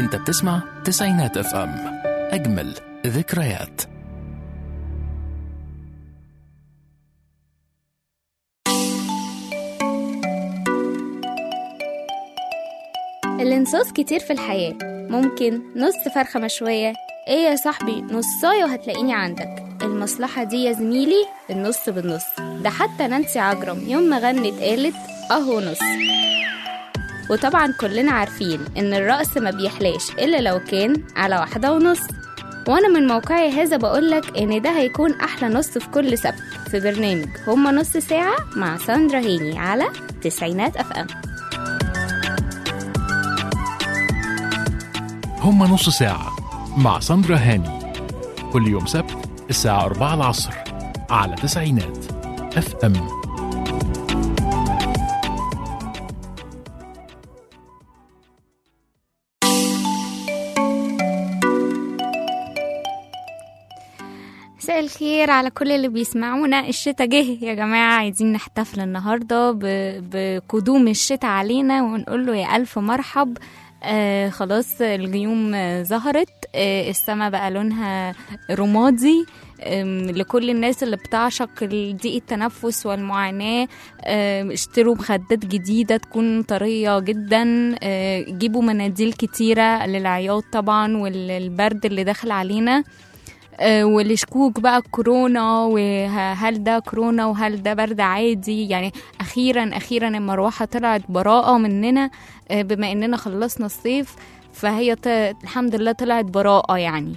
انت بتسمع تسعينات اف ام اجمل ذكريات الانصاص كتير في الحياة ممكن نص فرخة مشوية ايه يا صاحبي نصاية وهتلاقيني عندك المصلحة دي يا زميلي النص بالنص ده حتى نانسي عجرم يوم ما غنت قالت اهو نص وطبعا كلنا عارفين ان الرأس ما بيحلاش الا لو كان على واحدة ونص وانا من موقعي هذا بقولك ان ده هيكون احلى نص في كل سبت في برنامج هما نص ساعة مع ساندرا هيني على تسعينات اف ام هما نص ساعة مع ساندرا هاني كل يوم سبت الساعة 4 العصر على تسعينات اف ام مساء الخير على كل اللي بيسمعونا الشتا جه يا جماعة عايزين نحتفل النهاردة ب- بقدوم الشتا علينا ونقول له يا ألف مرحب آه خلاص الغيوم آه ظهرت آه السماء بقى لونها رمادي آم، لكل الناس اللي بتعشق ضيق التنفس والمعاناة آه، اشتروا مخدات جديدة تكون طرية جدا آه، جيبوا مناديل كتيرة للعياط طبعا والبرد اللي داخل علينا آه، والشكوك بقى كورونا وهل ده كورونا وهل ده برد عادي يعني اخيرا اخيرا المروحه طلعت براءه مننا آه، بما اننا خلصنا الصيف فهي ط... الحمد لله طلعت براءه يعني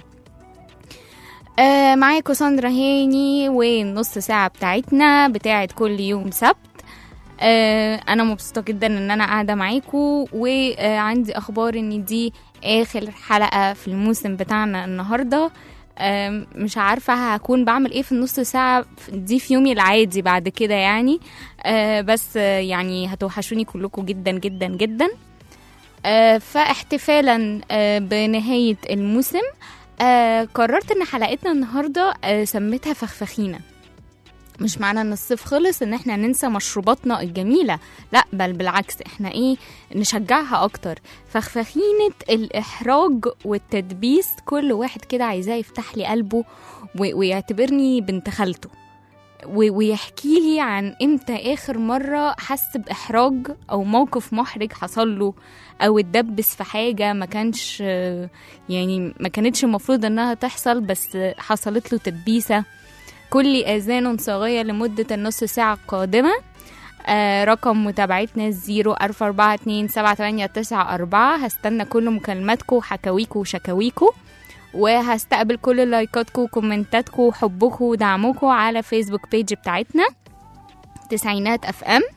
آه معاكم ساندرا هاني والنص ساعة بتاعتنا بتاعت كل يوم سبت آه انا مبسوطة جدا ان انا قاعدة معاكم وعندي اخبار ان دي اخر حلقة في الموسم بتاعنا النهاردة آم، مش عارفة هكون بعمل ايه في النص ساعة دي في يومي العادي بعد كده يعني آه، بس آه، يعني هتوحشوني كلكم جدا جدا جدا آه، فاحتفالا آه، بنهاية الموسم آه، قررت ان حلقتنا النهاردة آه، سميتها فخفخينة مش معنى ان الصيف خلص ان احنا ننسى مشروباتنا الجميلة لا بل بالعكس احنا ايه نشجعها اكتر فخفخينة الاحراج والتدبيس كل واحد كده عايزاه يفتح لي قلبه و- ويعتبرني بنت خالته و- ويحكي لي عن امتى اخر مرة حس باحراج او موقف محرج حصل له او اتدبس في حاجة ما كانش آه، يعني ما كانتش المفروض انها تحصل بس حصلت له تدبيسة كل اذان صاغية لمدة النص ساعة القادمة آه رقم متابعتنا الزيرو ألف أربعة اتنين سبعة تمانية تسعة أربعة هستنى كل مكالماتكم وحكاويكم وشكاويكم وهستقبل كل لايكاتكم وكومنتاتكم وحبكم ودعمكم على فيسبوك بيج بتاعتنا تسعينات اف ام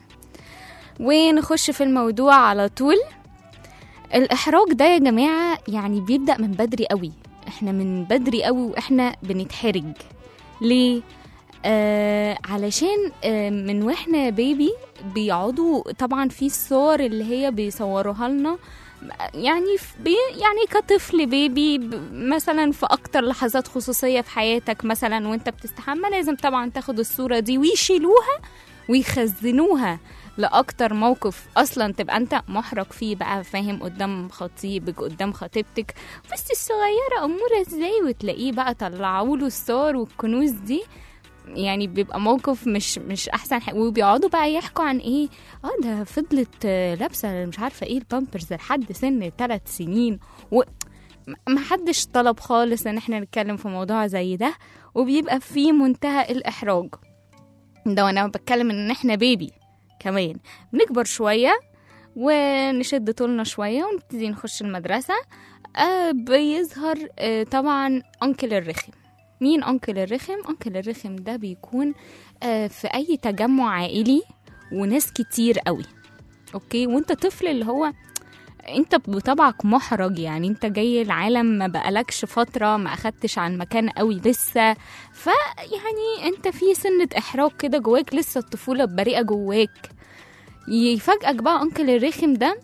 ونخش في الموضوع على طول الإحراج ده يا جماعة يعني بيبدأ من بدري قوي احنا من بدري قوي واحنا بنتحرج ليه؟ آه علشان آه من واحنا بيبي بيقعدوا طبعا في الصور اللي هي بيصوروها لنا يعني في- بي يعني كطفل بيبي ب- مثلا في اكتر لحظات خصوصية في حياتك مثلا وانت بتستحمى لازم طبعا تاخد الصورة دي ويشيلوها ويخزنوها لأكتر موقف أصلا تبقى أنت محرج فيه بقى فاهم قدام خطيبك قدام خطيبتك بس الصغيرة أمورة ازاي وتلاقيه بقى طلعوا له الصور والكنوز دي يعني بيبقى موقف مش مش احسن حاجه وبيقعدوا بقى يحكوا عن ايه اه ده فضلت آه، لابسه مش عارفه ايه البامبرز لحد سن ثلاث سنين و ما حدش طلب خالص ان احنا نتكلم في موضوع زي ده وبيبقى في منتهى الاحراج ده وانا بتكلم ان احنا بيبي كمان بنكبر شويه ونشد طولنا شويه ونبتدي نخش المدرسه آه بيظهر آه طبعا انكل الرخم مين انكل الرخم انكل الرخم ده بيكون آه في اي تجمع عائلي وناس كتير قوي اوكي وانت طفل اللي هو انت بطبعك محرج يعني انت جاي العالم ما بقالكش فترة ما اخدتش عن مكان قوي لسه فيعني انت في سنة احراج كده جواك لسه الطفولة بريئة جواك يفاجئك بقى انكل الرخم ده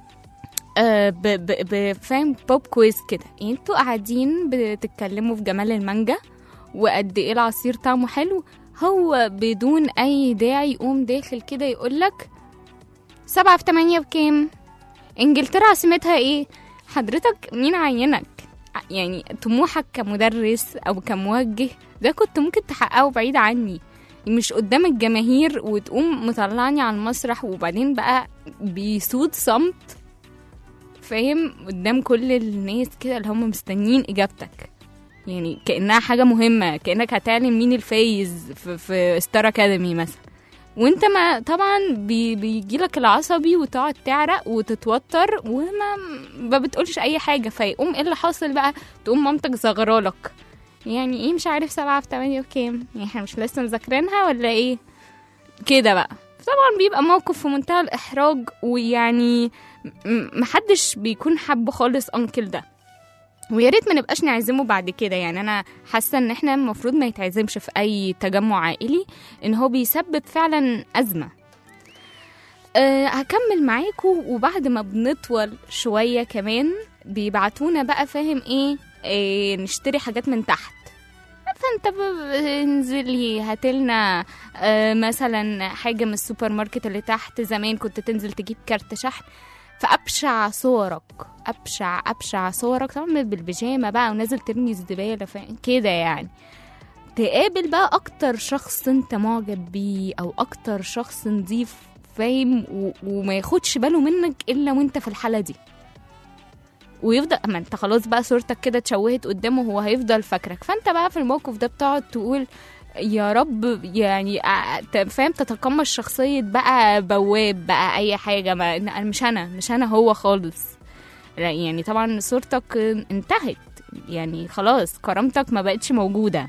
آه، ب- ب- ب- فاهم بوب كويز كده انتوا قاعدين بتتكلموا في جمال المانجا وقد ايه العصير طعمه حلو هو بدون اي داعي يقوم داخل كده يقولك سبعة في تمانية بكام انجلترا عاصمتها ايه حضرتك مين عينك يعني طموحك كمدرس او كموجه ده كنت ممكن تحققه بعيد عني مش قدام الجماهير وتقوم مطلعني على المسرح وبعدين بقى بيسود صمت فاهم قدام كل الناس كده اللي هم مستنيين اجابتك يعني كانها حاجه مهمه كانك هتعلم مين الفايز في, في ستار اكاديمي مثلا وانت ما طبعا بي بيجيلك العصبي وتقعد تعرق وتتوتر وما ما بتقولش اي حاجه فيقوم ايه اللي حاصل بقى تقوم مامتك زغرالك يعني ايه مش عارف سبعة في تمانية وكام يعني احنا مش لسه مذاكرينها ولا ايه كده بقى طبعا بيبقى موقف في منتهى الإحراج ويعني م- محدش بيكون حب خالص أنكل ده ويا ريت ما نبقاش نعزمه بعد كده يعني انا حاسه ان احنا المفروض ما يتعزمش في اي تجمع عائلي ان هو بيسبب فعلا ازمه أه هكمل معاكم وبعد ما بنطول شويه كمان بيبعتونا بقى فاهم ايه, إيه نشتري حاجات من تحت فانت ب- انزلي هاتلنا آه مثلا حاجه من السوبر ماركت اللي تحت زمان كنت تنزل تجيب كارت شحن فابشع صورك ابشع ابشع صورك طبعا بالبيجامه بقى ونازل ترمي الزباله فاهم كده يعني تقابل بقى اكتر شخص انت معجب بيه او اكتر شخص نضيف فاهم و- وما ياخدش باله منك الا وانت في الحاله دي ويفضل اما انت خلاص بقى صورتك كده اتشوهت قدامه هو هيفضل فاكرك فانت بقى في الموقف ده بتقعد تقول يا رب يعني ا- ت- فاهم تتقمص شخصية بقى بواب بقى أي حاجة ما أنا- مش أنا مش أنا هو خالص لا يعني طبعا صورتك انتهت يعني خلاص كرامتك ما بقتش موجودة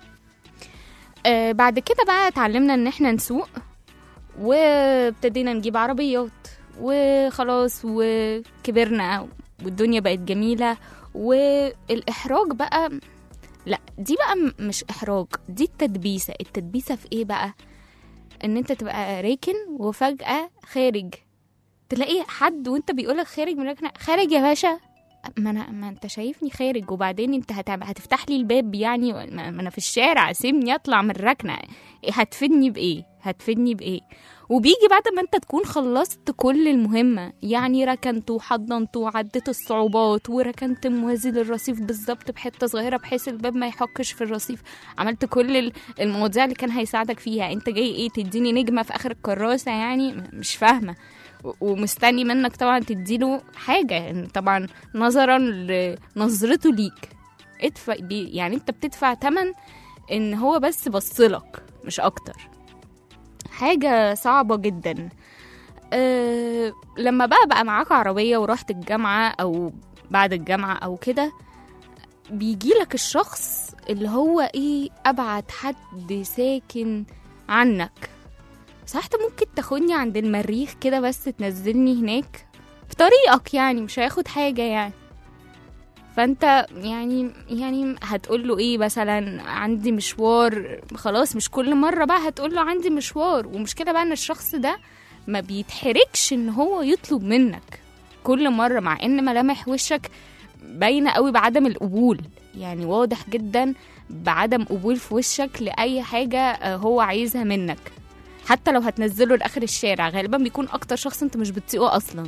آه بعد كده بقى اتعلمنا ان احنا نسوق وابتدينا نجيب عربيات وخلاص وكبرنا والدنيا بقت جميلة والإحراج بقى لا دي بقى م- مش إحراج دي التدبيسة التدبيسة في إيه بقى إن أنت تبقى راكن وفجأة خارج تلاقي حد وانت بيقولك خارج من الركنة خارج يا باشا ما انا ما انت شايفني خارج وبعدين انت هتعمل هتفتح لي الباب يعني ما ما انا في الشارع سيبني اطلع من الركنه إيه هتفيدني بايه هتفيدني بايه وبيجي بعد ما انت تكون خلصت كل المهمه يعني ركنت وحضنت وعديت الصعوبات وركنت موازي للرصيف بالظبط بحته صغيره بحيث الباب ما يحكش في الرصيف عملت كل ال- المواضيع اللي كان هيساعدك فيها انت جاي ايه تديني نجمه في اخر الكراسه يعني م- مش فاهمه و- ومستني منك طبعا تديله حاجه يعني طبعا نظرا لنظرته ليك ادفع دي يعني انت بتدفع تمن ان هو بس بصلك مش اكتر حاجة صعبة جدا أه لما بقى بقى معاك عربية ورحت الجامعة أو بعد الجامعة أو كده بيجيلك الشخص اللي هو ايه أبعد حد ساكن عنك صح انت ممكن تاخدني عند المريخ كده بس تنزلني هناك في طريقك يعني مش هياخد حاجة يعني فانت يعني يعني هتقول له ايه مثلا عندي مشوار خلاص مش كل مره بقى هتقول له عندي مشوار ومشكله بقى ان الشخص ده ما بيتحركش ان هو يطلب منك كل مره مع ان ملامح وشك باينه قوي بعدم القبول يعني واضح جدا بعدم قبول في وشك لاي حاجه آه، هو عايزها منك حتى لو هتنزله لاخر الشارع غالبا بيكون اكتر شخص انت مش بتطيقه اصلا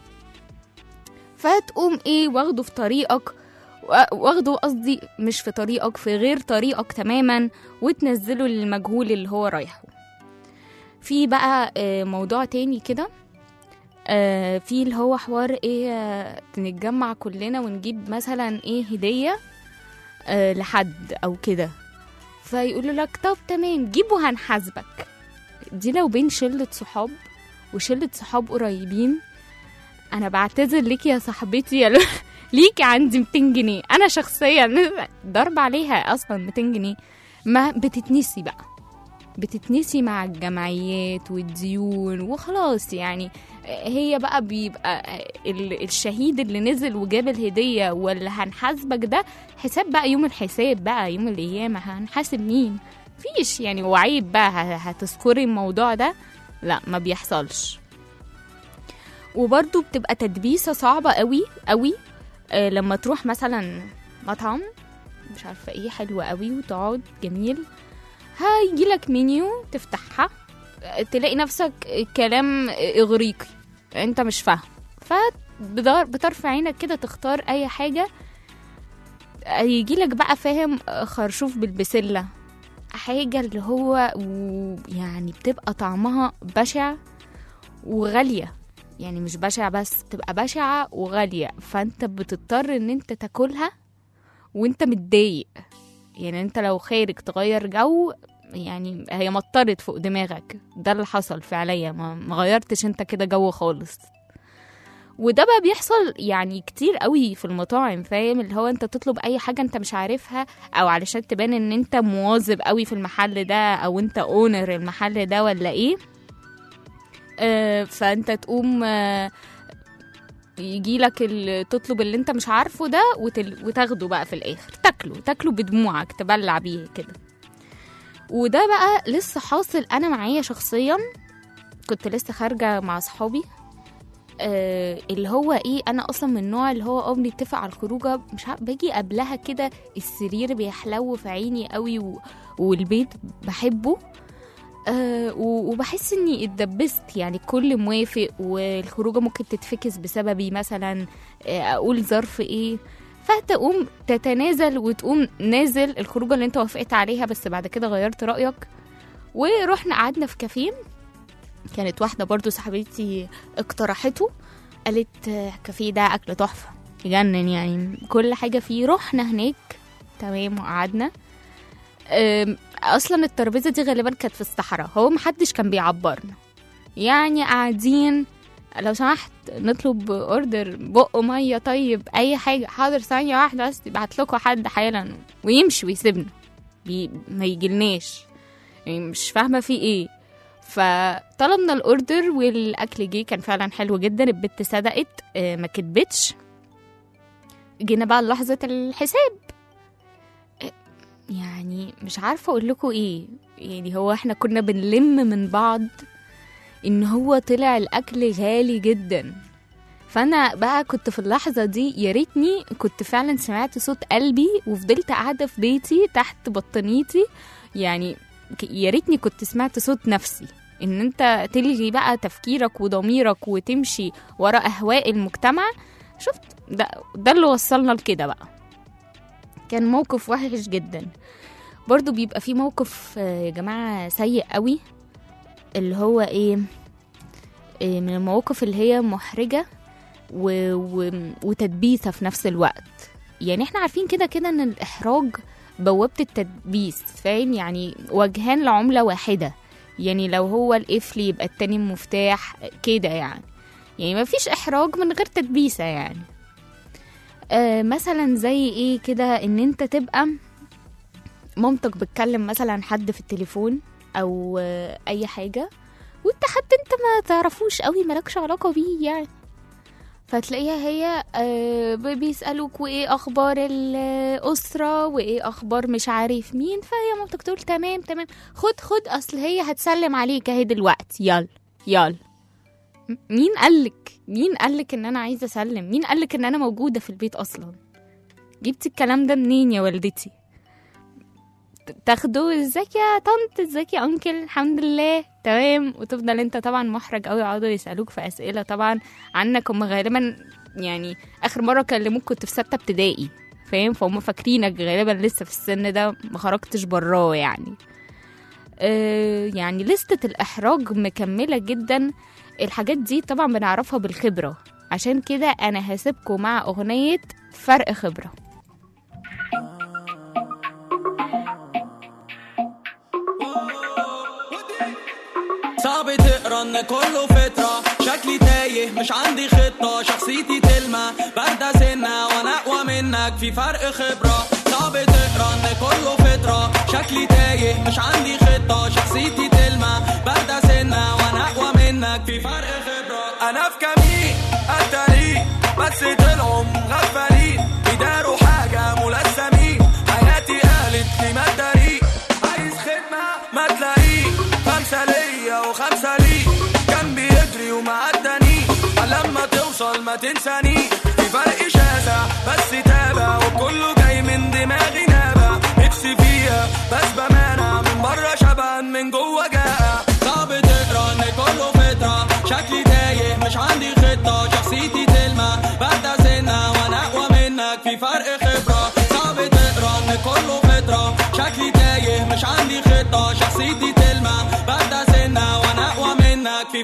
فتقوم ايه واخده في طريقك وا- واخده قصدي مش في طريقك في غير طريقك تماما وتنزله للمجهول اللي هو رايحه في بقى آه، موضوع تاني كده آه، في اللي هو حوار ايه آه، نتجمع كلنا ونجيب مثلا ايه هدية آه، لحد او كده فيقولوا لك طب تمام جيب وهنحاسبك دي لو بين شلة صحاب وشلة صحاب قريبين انا بعتذر ليكي يا صاحبتي يا ل- ليكي عندي 200 جنيه انا شخصيا ضرب عليها اصلا 200 جنيه ما بتتنسي بقى بتتنسي مع الجمعيات والديون وخلاص يعني هي بقى بيبقى ال- الشهيد اللي نزل وجاب الهدية ولا هنحاسبك ده حساب بقى يوم الحساب بقى يوم القيامة هنحاسب مين فيش يعني وعيب بقى ه- هتذكري الموضوع ده لا ما بيحصلش وبرضو بتبقى تدبيسة صعبة قوي قوي آه لما تروح مثلا مطعم مش عارفة ايه حلوة قوي وتقعد جميل هيجيلك منيو تفتحها آه، تلاقي نفسك كلام إغريقي انت مش فاهم بدار بطرف عينك كده تختار اي حاجه يجي لك بقى فاهم خرشوف بالبسله حاجه اللي هو و- يعني بتبقى طعمها بشع وغاليه يعني مش بشع بس بتبقى بشعه وغاليه فانت بتضطر ان انت تاكلها وانت متضايق يعني انت لو خارج تغير جو يعني هي مطرت فوق دماغك ده اللي حصل فعليا ما ما غيرتش انت كده جو خالص وده بقى بيحصل يعني كتير قوي في المطاعم فاهم اللي هو انت تطلب اي حاجه انت مش عارفها او علشان تبان ان انت مواظب قوي في المحل ده او انت اونر المحل ده ولا ايه آه فانت تقوم آه يجي لك تطلب اللي انت مش عارفه ده وتل... وتاخده بقى في الاخر تاكله تاكله بدموعك تبلع بيه كده وده بقى لسه حاصل انا معايا شخصيا كنت لسه خارجه مع صحابي آه اللي هو ايه انا اصلا من النوع اللي هو اه بنتفق على الخروجه مش عارف باجي قبلها كده السرير بيحلو في عيني قوي و... والبيت بحبه آه و- وبحس اني اتدبست يعني كل موافق والخروجه ممكن تتفكس بسببي مثلا آه اقول ظرف ايه فتقوم تتنازل وتقوم نازل الخروجه اللي انت وافقت عليها بس بعد كده غيرت رايك ورحنا قعدنا في كافيه كانت واحده برضو صاحبتي اقترحته قالت آه، كافيه ده اكل تحفه يجنن يعني كل حاجه فيه رحنا هناك تمام وقعدنا أم، اصلا الترابيزه دي غالبا كانت في الصحراء هو محدش كان بيعبرنا يعني قاعدين لو سمحت نطلب اوردر بق ميه طيب اي حاجه حاضر ثانيه واحده بس يبعت لكم حد حالا ويمشي ويسيبنا بي ما يجيلناش يعني مش فاهمه في ايه فطلبنا الاوردر والاكل جه كان فعلا حلو جدا البت صدقت آه، ما كدبتش جينا بقى لحظه الحساب يعني مش عارفه اقول لكم ايه يعني هو احنا كنا بنلم من بعض ان هو طلع الاكل غالي جدا فانا بقى كنت في اللحظه دي يا ريتني كنت فعلا سمعت صوت قلبي وفضلت قاعده في بيتي تحت بطانيتي يعني ك- يا ريتني كنت سمعت صوت نفسي ان انت تلغي بقى تفكيرك وضميرك وتمشي ورا اهواء المجتمع شفت ده ده اللي وصلنا لكده بقى كان موقف وحش جدا برضو بيبقى في موقف آه، يا جماعة سيء قوي اللي هو ايه إيه من المواقف اللي هي محرجة و... و... وتدبيسة في نفس الوقت يعني احنا عارفين كده كده ان الاحراج بوابة التدبيس فاهم يعني وجهان لعملة واحدة يعني لو هو القفل يبقى التاني المفتاح كده يعني يعني مفيش احراج من غير تدبيسة يعني آه مثلا زي ايه كده ان انت تبقى مامتك بتكلم مثلا حد في التليفون او آه اي حاجه وانت حد انت ما تعرفوش قوي مالكش علاقه بيه يعني فتلاقيها هي آه ب- بيسألوك وايه اخبار الاسره وايه اخبار مش عارف مين فهي مامتك تقول تمام تمام خد خد اصل هي هتسلم عليك اهي دلوقتي يلا يلا م- مين قالك مين قالك ان انا عايزه اسلم مين قالك ان انا موجوده في البيت اصلا جبتي الكلام ده منين يا والدتي ت- تاخده ازيك يا طنط ازيك يا انكل الحمد لله تمام وتفضل انت طبعا محرج قوي يقعدوا يسالوك في اسئله طبعا عنك هم غالبا يعني اخر مره كلموك كنت في سته ابتدائي فاهم فهم فاكرينك غالبا لسه في السن ده ما خرجتش براه يعني آه يعني لستة الإحراج مكملة جدا الحاجات دي طبعا بنعرفها بالخبرة عشان كده أنا هسيبكم مع أغنية فرق خبرة صعب تقرا ان كله فترة شكلي تايه مش عندي خطة شخصيتي تلمع باردة سنة وانا اقوى منك في فرق خبرة صعب تقرا ان كله فترة شكلي تايه مش عندي خطة شخصيتي تلمع باردة سنة وانا اقوى منك في فرق خبرة انا في كمين التاريخ بس طلعوا مغفلين بيداروا حاجة ملثمين حياتي قالت لي ما تداري عايز خدمة ما تلاقيه خمسة ليا وخمسة ليه كان بيجري وما عداني لما توصل ما تنساني في فرق شاسع بس تابع وكله جاي من دماغي نابع نفسي فيها بس بمانع من بره شبعان من جوه جائع صعب تقرا ان كله فترة شكلي تايه مش عندي خطة شخصيتي تلمع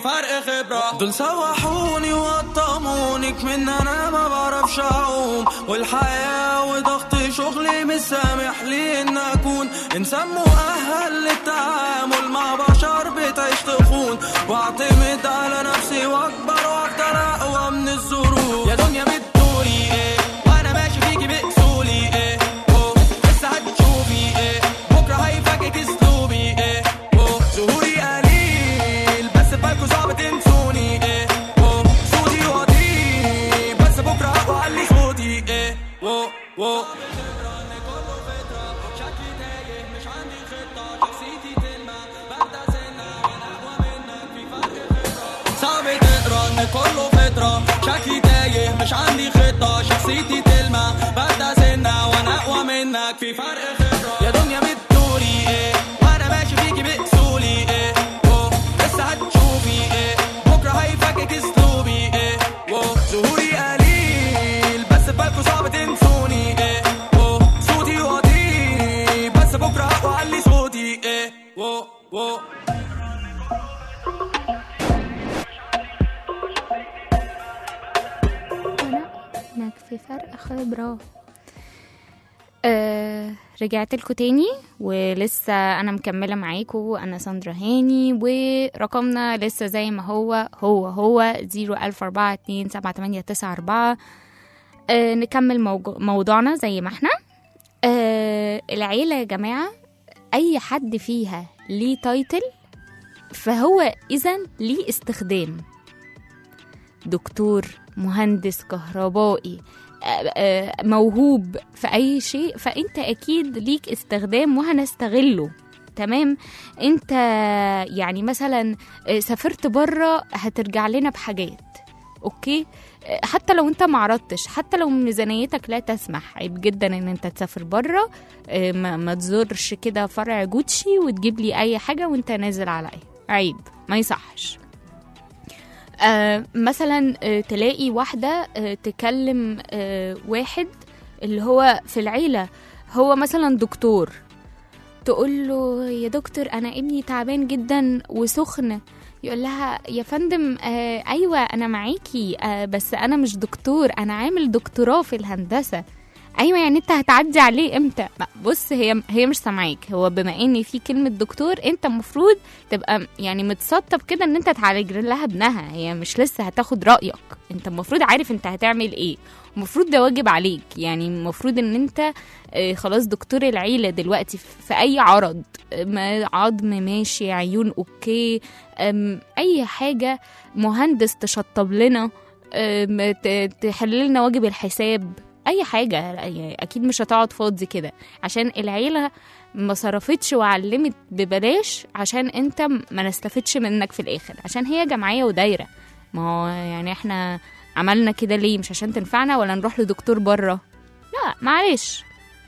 فرق خبرة دول سوحوني وقطموني من انا ما بعرفش اعوم والحياة وضغط شغلي مش سامح لي ان اكون انسان مؤهل للتعامل مع بشر بتعيش تخون واعتمد على نفسي واكبر وافضل اقوى من الظروف يا دنيا بتدوري ايه وانا ماشي فيكي بأسولي ايه أوه، لسه هتشوفي ايه بكره هيفاجئك اسلوبي ايه أوه، ظهوري قليل بس بالكوا صعب تنسوني ايه أوه، صوتي وطي بس بكره اقوى علي صوتي ايه وو وو صعب تقرا ان كله فترة شكلي تايه مش عندي خطة شخصيتي تلمع ببدأ سنة وانا اقوى منك في فرق خبرة يا دنيا بتدوري ايه وانا ماشي فيكي بأسولي ايه أوه، لسه هتشوفي ايه بكرة هيفاجئك اسلوبي ايه أوه، ظهوري قليل بس بالكوا صعب تنسوني ايه أوه، صوتي واطي بس بكرة اقوى علي صوتي ايه وو وو هناك في فرق خبرة آه رجعت لكم تاني ولسه انا مكمله معاكم انا ساندرا هاني ورقمنا لسه زي ما هو هو هو 004278894 آه نكمل موجو- موضوعنا زي ما احنا آه العيله يا جماعه اي حد فيها ليه تايتل فهو اذا ليه استخدام دكتور مهندس كهربائي آه، آه، موهوب في اي شيء فانت اكيد ليك استخدام وهنستغله تمام انت يعني مثلا آه، سافرت بره هترجع لنا بحاجات اوكي آه، حتى لو انت معرضتش حتى لو ميزانيتك لا تسمح عيب جدا ان انت تسافر بره آه، ما, ما تزورش كده فرع جوتشي وتجيب لي اي حاجه وانت نازل عليا عيب ما يصحش آه مثلا آه تلاقي واحدة آه تكلم آه واحد اللي هو في العيلة هو مثلا دكتور تقول له يا دكتور أنا ابني تعبان جدا وسخن يقول لها يا فندم آه أيوة أنا معاكي آه بس أنا مش دكتور أنا عامل دكتوراه في الهندسة ايوه يعني انت هتعدي عليه امتى ما- بص هي هي مش سامعاك هو بما ان في كلمه دكتور انت المفروض تبقى يعني متسطب كده ان انت تعالج لها ابنها هي مش لسه هتاخد رايك انت المفروض عارف انت هتعمل ايه المفروض ده واجب عليك يعني المفروض ان انت آه، خلاص دكتور العيله دلوقتي في في اي عرض آه، ما- عظم ماشي عيون اوكي أم، اي حاجه مهندس تشطب لنا أم، ت- تحل لنا واجب الحساب اي حاجه يعني اكيد مش هتقعد فاضي كده عشان العيله ما صرفتش وعلمت ببلاش عشان انت ما نستفدش منك في الاخر عشان هي جمعيه ودايره ما هو يعني احنا عملنا كده ليه مش عشان تنفعنا ولا نروح لدكتور بره لا معلش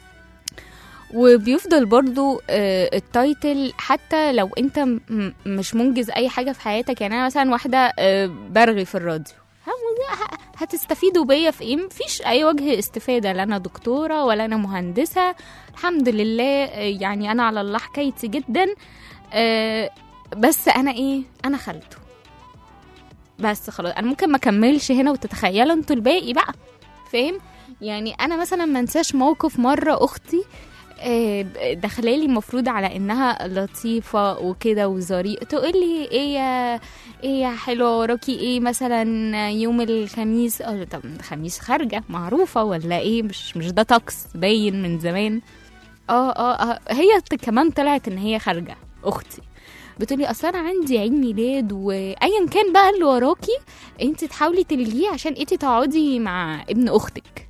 وبيفضل برضو آه، التايتل حتى لو انت م- م- مش منجز اي حاجه في حياتك يعني انا مثلا واحده آه، برغي في الراديو ه- ه- هتستفيدوا بيا في ايه مفيش اي وجه استفاده لا انا دكتوره ولا انا مهندسه الحمد لله آه، يعني انا على الله حكايتي جدا آه، بس انا ايه انا خالته بس خلاص انا ممكن ما اكملش هنا وتتخيلوا انتوا الباقي بقى فاهم يعني انا مثلا ما انساش موقف مره اختي آه، داخلالي المفروض على انها لطيفه وكده وظريفه تقول لي ايه يا ايه يا حلوه وراكي ايه مثلا يوم الخميس اه طب الخميس خارجه معروفه ولا ايه مش مش ده طقس باين من زمان اه اه اه هي ت- كمان طلعت ان هي خارجه اختي بتقولي اصل انا عندي عيد ميلاد وايا كان بقى اللي وراكي انت تحاولي تلغيه عشان انت تقعدي مع ابن اختك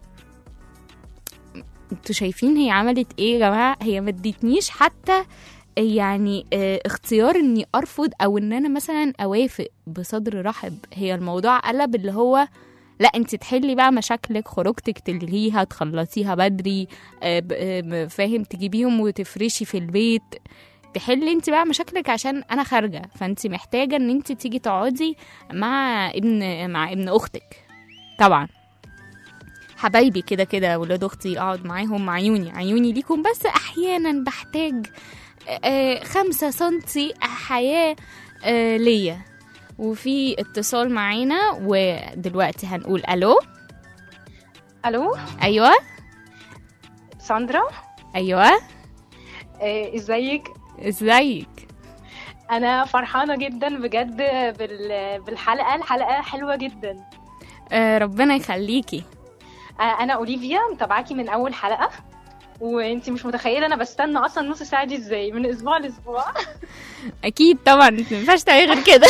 انتوا شايفين هي عملت ايه يا جماعه هي ما ادتنيش حتى يعني اه اختيار اني ارفض او ان انا مثلا اوافق بصدر رحب هي الموضوع قلب اللي هو لا انت تحلي بقى مشاكلك خروجتك تلغيها تخلصيها بدري اه ب- اه فاهم تجيبيهم وتفرشي في البيت تحلي انت بقى مشاكلك عشان انا خارجه فانت محتاجه ان انت تيجي تقعدي مع ابن مع ابن اختك طبعا حبايبي كده كده ولاد اختي اقعد معاهم عيوني عيوني ليكم بس احيانا بحتاج آه، خمسة سنتي حياة آه، ليا وفي اتصال معانا ودلوقتي هنقول الو الو ايوه ساندرا ايوه آه، ازيك ازيك انا فرحانه جدا بجد بال- بالحلقه الحلقه حلوه جدا آه ربنا يخليكي آه، انا اوليفيا متابعاكي من اول حلقه وانتي مش متخيله انا بستنى اصلا نص ساعه دي ازاي من اسبوع لاسبوع اكيد طبعا ما ينفعش تعملي غير كده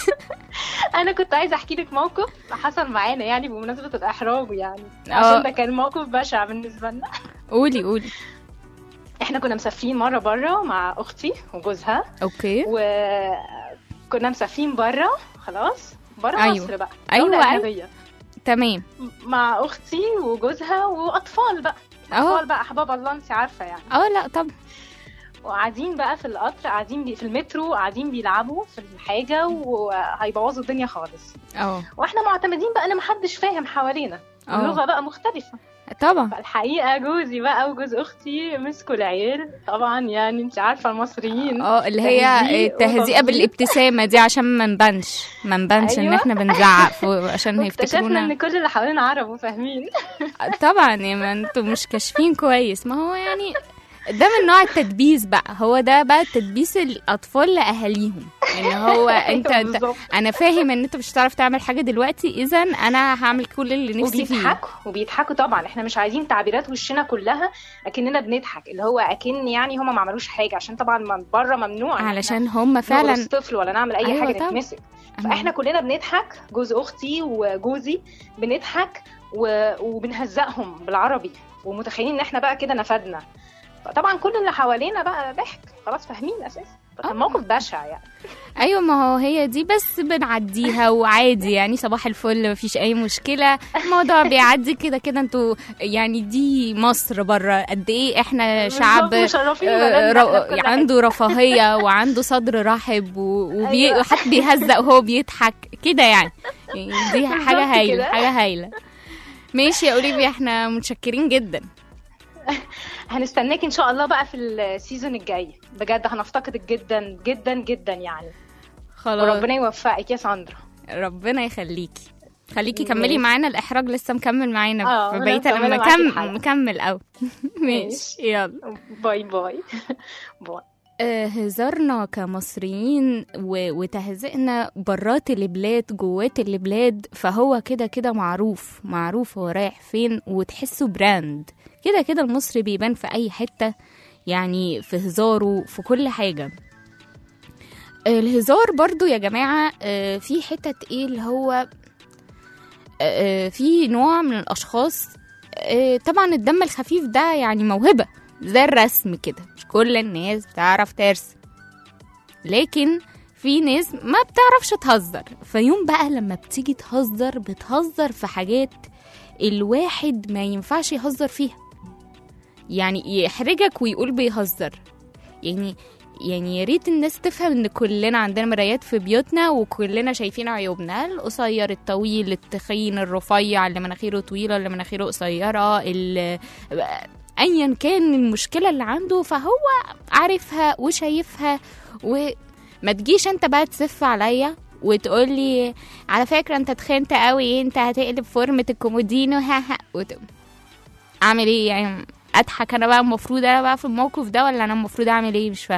انا كنت عايزه احكي لك موقف حصل معانا يعني بمناسبه الاحراج يعني آه. عشان ده كان موقف بشع بالنسبه لنا قولي قولي احنا كنا مسافرين مره بره مع اختي وجوزها اوكي وكنا مسافرين بره خلاص بره أيوة. مصر بقى أيوة، دولة أيوة. أجنبية. تمام مع اختي وجوزها واطفال بقى اه اطفال بقى احباب الله انت عارفه يعني اه لا طب وقاعدين بقى في القطر قاعدين بي في المترو قاعدين بيلعبوا في الحاجه وهيبوظوا الدنيا خالص اه واحنا معتمدين بقى ان محدش فاهم حوالينا اه اللغه بقى مختلفه طبعا فالحقيقه جوزي بقى وجوز اختي مسكوا العيال طبعا يعني انت عارفه المصريين اه اللي هي تهزيق التهزيئه وتضليل. بالابتسامه دي عشان ما نبانش ما نبانش ان أيوة. احنا بنزعق فوق عشان واكتشفنا هيفتكرونا ان كل اللي حوالينا عرب وفاهمين طبعا يا ما انتوا مش كاشفين كويس ما هو يعني ده من نوع التدبيس بقى هو ده بقى تدبيس الاطفال لاهاليهم ان هو انت, أيوة انت بالظبط. انا فاهم ان انت مش هتعرف تعمل حاجه دلوقتي اذا انا هعمل كل اللي نفسي فيه وبيضحكوا وبيضحكوا طبعا احنا مش عايزين تعبيرات وشنا كلها اكننا بنضحك اللي هو اكن يعني هما ما عملوش حاجه عشان طبعا من بره ممنوع إن علشان هم إحنا نغرس فعلا طفل ولا نعمل اي أيوة حاجه طبعا. نتمسك فاحنا كلنا بنضحك جوز اختي وجوزي بنضحك و... وبنهزقهم بالعربي ومتخيلين ان احنا بقى كده نفدنا طبعا كل اللي حوالينا بقى ضحك خلاص فاهمين اساسا آه. كان موقف بشع يعني ايوه ما هو هي دي بس بنعديها وعادي يعني صباح الفل مفيش اي مشكله الموضوع بيعدي كده كده انتوا يعني دي مصر بره قد ايه احنا شعب بالظبط، مشرفين آه، بلدنا رو- إحنا في كل عنده رفاهيه وعنده صدر رحب و- وبي... أيوة. وحد بيهزق وهو بيضحك كده يعني يعني دي حاجه بالظبط هايله كده. حاجه هايله ماشي يا اوليفيا احنا متشكرين جدا هنستناك ان شاء الله بقى في السيزون الجاي بجد هنفتقدك جدا جدا جدا يعني خلاص وربنا يوفقك يا ساندرا ربنا يخليكي خليكي ماشي. كملي معانا الاحراج لسه مكمل معانا آه، في أنا بقيه مكملة انا معاكي مكمل الحلقة. مكمل قوي ماشي ماشي. يلا باي باي باي آه، هزارنا كمصريين و- وتهزئنا برات البلاد جوات البلاد فهو كده كده معروف معروف هو رايح فين وتحسه براند كده كده المصري بيبان في أي حتة يعني في هزاره في كل حاجة الهزار برضو يا جماعة آه، في حتة ايه اللي هو آه، آه، في نوع من الأشخاص آه، طبعا الدم الخفيف ده يعني موهبة زي الرسم كده مش كل الناس بتعرف ترسم لكن في ناس ما بتعرفش تهزر فيوم بقى لما بتيجي تهزر بتهزر في حاجات الواحد ما ينفعش يهزر فيها يعني يحرجك ويقول بيهزر يعني يعني يا ريت الناس تفهم ان كلنا عندنا مرايات في بيوتنا وكلنا شايفين عيوبنا القصير الطويل التخين الرفيع اللي مناخيره طويله اللي مناخيره قصيره اللي ايا كان المشكله اللي عنده فهو عارفها وشايفها وما تجيش انت بقى تسف عليا وتقول لي على فكره انت تخنت قوي انت هتقلب فورمه الكومودينو ها ها وت... اعمل ايه يعني اضحك انا بقى المفروض انا بقى في الموقف ده ولا انا المفروض اعمل ايه مش فاهم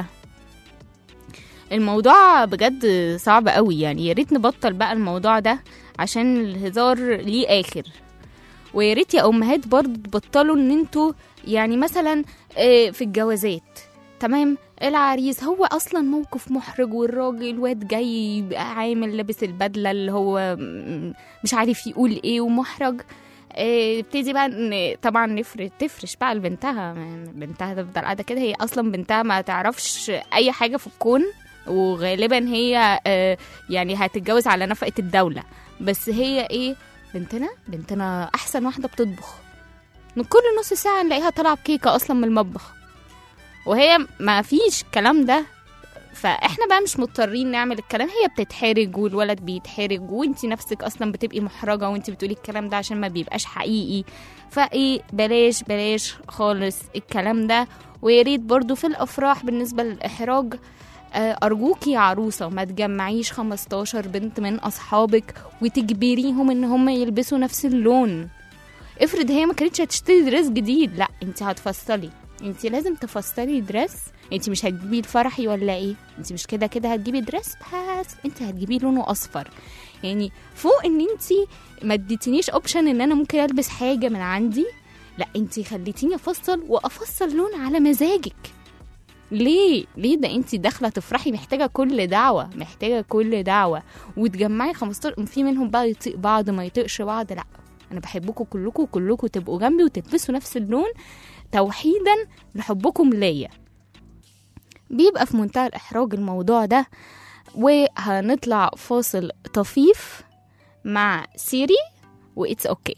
الموضوع بجد صعب قوي يعني يا ريت نبطل بقى الموضوع ده عشان الهزار ليه اخر ويا ريت يا امهات برضه تبطلوا ان انتوا يعني مثلا آه، في الجوازات تمام العريس هو اصلا موقف محرج والراجل الواد جاي يبقى عامل لابس البدله اللي هو م- مش عارف يقول ايه ومحرج آه، ابتدي بقى ان طبعا نفرش تفرش بقى لبنتها بنتها تفضل قاعده كده هي اصلا بنتها ما تعرفش اي حاجه في الكون وغالبا هي آه، يعني هتتجوز على نفقه الدوله بس هي ايه بنتنا بنتنا احسن واحده بتطبخ من كل نص ساعه نلاقيها طالعه بكيكه اصلا من المطبخ وهي ما فيش الكلام ده فاحنا بقى مش مضطرين نعمل الكلام هي بتتحرج والولد بيتحرج وانتي نفسك اصلا بتبقي محرجه وانتي بتقولي الكلام ده عشان ما بيبقاش حقيقي فايه بلاش بلاش خالص الكلام ده ويا ريت برضو في الافراح بالنسبه للاحراج آه، أرجوكي يا عروسة ما تجمعيش 15 بنت من أصحابك وتجبريهم إن هم يلبسوا نفس اللون افرض هي ما كانتش هتشتري دريس جديد لا انت هتفصلي انت لازم تفصلي دريس انت مش هتجيبي الفرحي ولا ايه انت مش كده كده هتجيبي دريس بس انت هتجيبي لونه اصفر يعني فوق ان انت ما اديتنيش اوبشن ان انا ممكن البس حاجه من عندي لا انت خليتيني افصل وافصل لون على مزاجك ليه ليه ده انت داخله تفرحي محتاجه كل دعوه محتاجه كل دعوه وتجمعي 15 في منهم بقى يطيق بعض ما يطيقش بعض لا انا بحبكم كلكم وكلكم تبقوا جنبي وتلبسوا نفس اللون توحيدا لحبكم ليا بيبقى في منتهى الاحراج الموضوع ده وهنطلع فاصل طفيف مع سيري واتس اوكي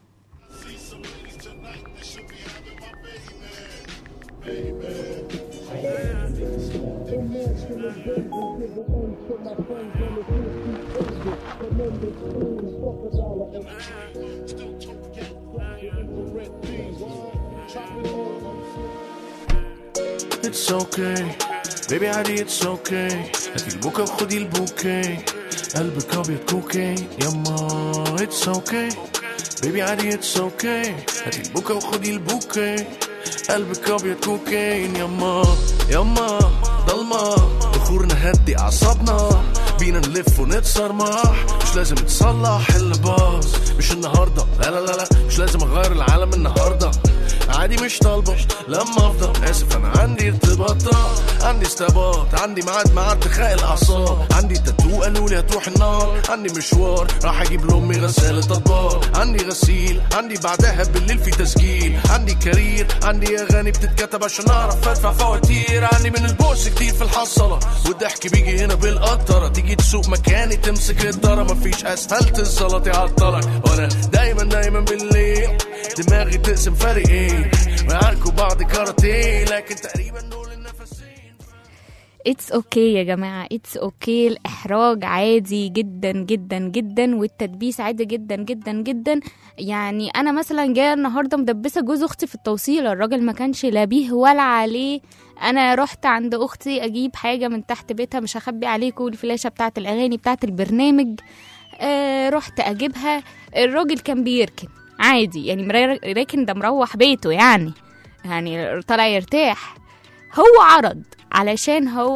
It's okay بيبي عادي it's okay هاتي البوكا وخدي البوكي قلبك ابيض كوكي يما it's okay بيبي عادي it's okay هاتي البوكا وخدي البوكي قلبك ابيض كوكين يما يما ضلمة بخور نهدي اعصابنا بينا نلف ونتصرمح مش لازم تصلح اللي باظ مش النهارده لا لا لا لا مش لازم اغير العالم النهارده عادي مش طالبة لما افضل اسف انا عندي ارتباطات عندي استباط عندي ميعاد مع ارتخاء الاعصاب عندي تاتو قالوا لي هتروح النار عندي مشوار راح اجيب لامي غسالة اطباق عندي غسيل عندي بعدها بالليل في تسجيل عندي كارير عندي اغاني بتتكتب عشان اعرف ادفع فواتير عندي من البوس كتير في الحصلة والضحك بيجي هنا بالقطرة تيجي تسوق مكاني تمسك الدارة مفيش اسفلت الزلط يعطلك وانا دايما دايما بالليل دماغي تقسم فريقين ويعاركوا بعض كاراتيه لكن تقريبا دول النفسين اتس اوكي يا جماعه اتس اوكي الاحراج عادي جدا جدا جدا والتدبيس عادي جدا جدا جدا يعني انا مثلا جايه النهارده مدبسه جوز اختي في التوصيل الراجل ما كانش لا بيه ولا عليه انا رحت عند اختي اجيب حاجه من تحت بيتها مش هخبي عليكم الفلاشه بتاعه الاغاني بتاعه البرنامج آه رحت اجيبها الراجل كان بيركن عادي يعني مرا- راكن ده مروح بيته يعني يعني طالع يرتاح هو عرض علشان هو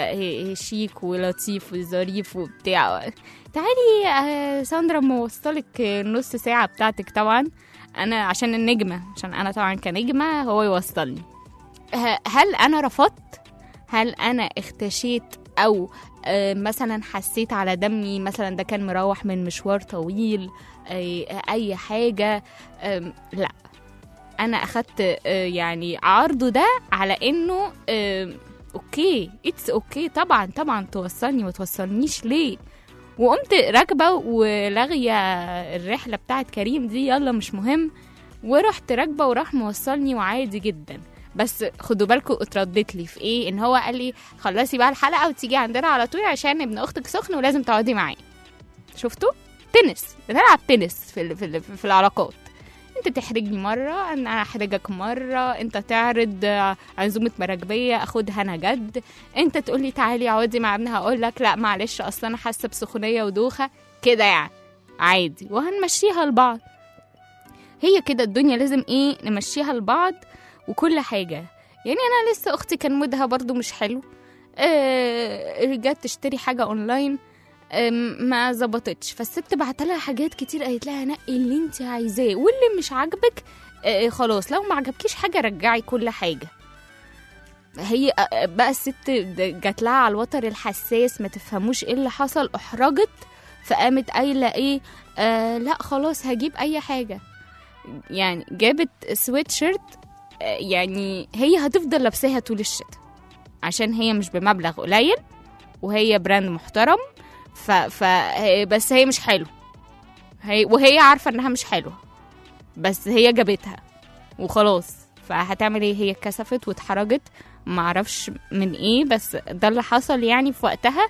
شيك ولطيف وظريف وبتاع تعالي آه، ساندرا موصلك نص ساعة بتاعتك طبعا أنا عشان النجمة عشان أنا طبعا كنجمة هو يوصلني ه- هل أنا رفضت؟ هل أنا اختشيت أو آه، مثلا حسيت على دمي مثلا ده كان مروح من مشوار طويل أي, أي حاجة آم، لا انا اخدت آه، يعني عرضه ده على انه آم، اوكي اتس اوكي طبعا طبعا توصلني ما توصلنيش ليه وقمت راكبه ولاغيه الرحله بتاعت كريم دي يلا مش مهم ورحت راكبه وراح موصلني وعادي جدا بس خدوا بالكم اتردت لي في ايه ان هو قال لي خلصي بقى الحلقه وتيجي عندنا على طول عشان ابن اختك سخن ولازم تقعدي معاه شفتوا تنس بنلعب تنس في ال- في, ال- في العلاقات انت تحرجني مره انا احرجك مره انت تعرض آه، عزومه مراكبيه اخدها انا جد انت تقولي تعالي اقعدي مع ابنها اقول لك لا معلش اصل انا حاسه بسخونيه ودوخه كده يعني عادي وهنمشيها لبعض هي كده الدنيا لازم ايه نمشيها لبعض وكل حاجه يعني انا لسه اختي كان مودها برضو مش حلو آه رجعت تشتري حاجه اونلاين آم، ما ظبطتش فالست بعت لها حاجات كتير قالت لها نقي اللي انت عايزاه واللي مش عاجبك آه، خلاص لو ما عجبكيش حاجه رجعي كل حاجه هي آه، بقى الست د- جات لها على الوتر الحساس ما تفهموش ايه اللي حصل احرجت فقامت قايله ايه آه لا خلاص هجيب اي حاجه يعني جابت سويت شيرت آه، يعني هي هتفضل لابساها طول الشتاء عشان هي مش بمبلغ قليل وهي براند محترم ف, ف بس هي مش حلو هي وهي عارفه انها مش حلوه بس هي جابتها وخلاص فهتعمل ايه هي اتكسفت واتحرجت معرفش من ايه بس ده اللي حصل يعني في وقتها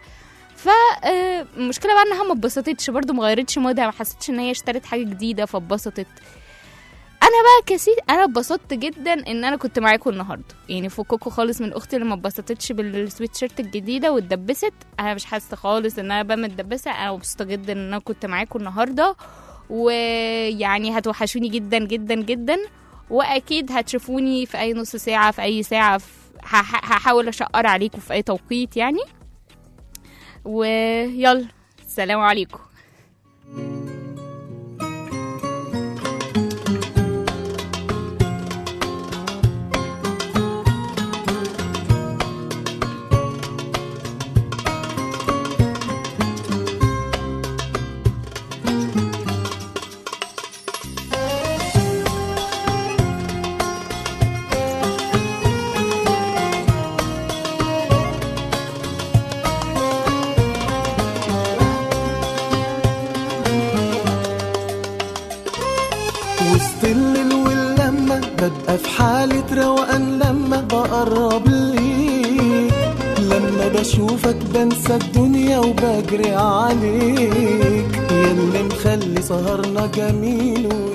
فالمشكله بقى انها ما اتبسطتش برضو ما غيرتش مودها ما حسيتش ان هي اشترت حاجه جديده فاتبسطت انا بقى كسيت انا اتبسطت جدا ان انا كنت معاكم النهارده يعني فككوا خالص من اختي اللي ما اتبسطتش بالسويت شيرت الجديده واتدبست انا مش حاسه خالص ان انا بقى متدبسه انا مبسوطه جدا ان انا كنت معاكم النهارده ويعني هتوحشوني جدا جدا جدا واكيد هتشوفوني في اي نص ساعه في اي ساعه في هح- هحاول اشقر عليكم في اي توقيت يعني ويلا السلام عليكم وسط الليل واللمة ببقى في حالة روقان لما بقرب ليك لما بشوفك بنسى الدنيا وبجري عليك ياللي مخلي سهرنا جميل